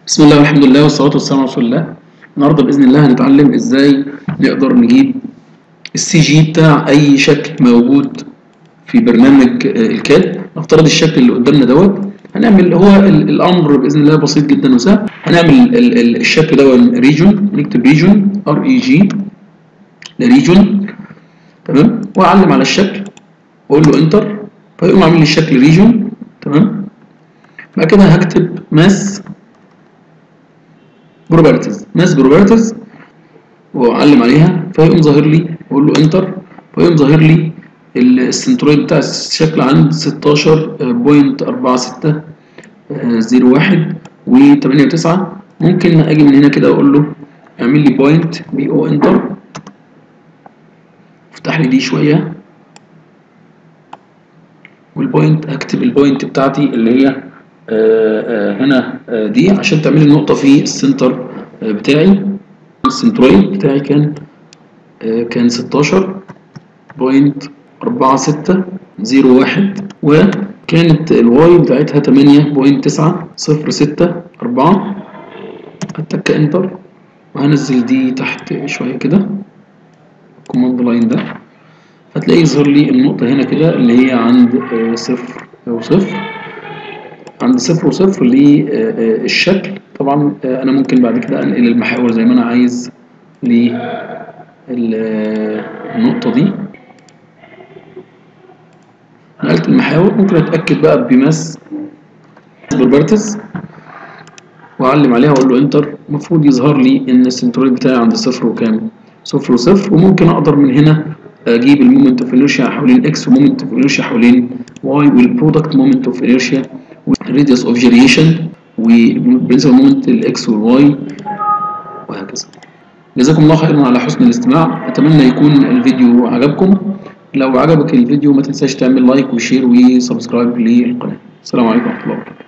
بسم الله والحمد لله والصلاة والسلام على رسول الله النهارده بإذن الله هنتعلم ازاي نقدر نجيب السي جي بتاع أي شكل موجود في برنامج آه، الكاد نفترض الشكل اللي قدامنا دوت هنعمل هو ال- الأمر بإذن الله بسيط جدا وسهل هنعمل ال- ال- الشكل ده ريجون نكتب ريجون ار اي جي ريجون تمام وأعلم على الشكل وأقول له انتر فيقوم عامل لي الشكل ريجون تمام بعد كده هكتب ماس بروبرتيز ماس بروبرتيز واعلم عليها فيقوم ظاهر لي اقول له انتر فيقوم ظاهر لي السنترويد بتاع الشكل عند 16.4601 و8 و9 ممكن اجي من هنا كده اقول له اعمل لي بوينت بي او انتر افتح لي دي شويه والبوينت اكتب البوينت بتاعتي اللي هي آه، آه، هنا آه، دي عشان تعمل لي نقطة في السنتر آه، بتاعي السنترويد بتاعي كان آه، كان 16 بوينت أربعة ستة زيرو واحد وكانت الواي بتاعتها تمانية بوينت تسعة صفر ستة أربعة هتك انتر وهنزل دي تحت شوية كده الكوماند لاين ده هتلاقي يظهر لي النقطة هنا كده اللي هي عند آه، صفر أو صفر عند صفر وصفر للشكل طبعا آه، أنا ممكن بعد كده أنقل المحاور زي ما أنا عايز للنقطة دي نقلت المحاور ممكن أتأكد بقى بماس بروبرتيز وأعلم عليها وأقول له انتر المفروض يظهر لي إن السنترويد بتاعي عند صفر وكام صفر وصفر وممكن أقدر من هنا اجيب المومنت اوف انيرشيا حوالين اكس ومومنت اوف انيرشيا حوالين واي والبرودكت مومنت اوف انيرشيا والراديوس اوف جيريشن وبالنسبه لمومنت الاكس والواي وهكذا جزاكم الله خيرا على حسن الاستماع اتمنى يكون الفيديو عجبكم لو عجبك الفيديو ما تنساش تعمل لايك وشير وسبسكرايب للقناه السلام عليكم ورحمه الله وبركاته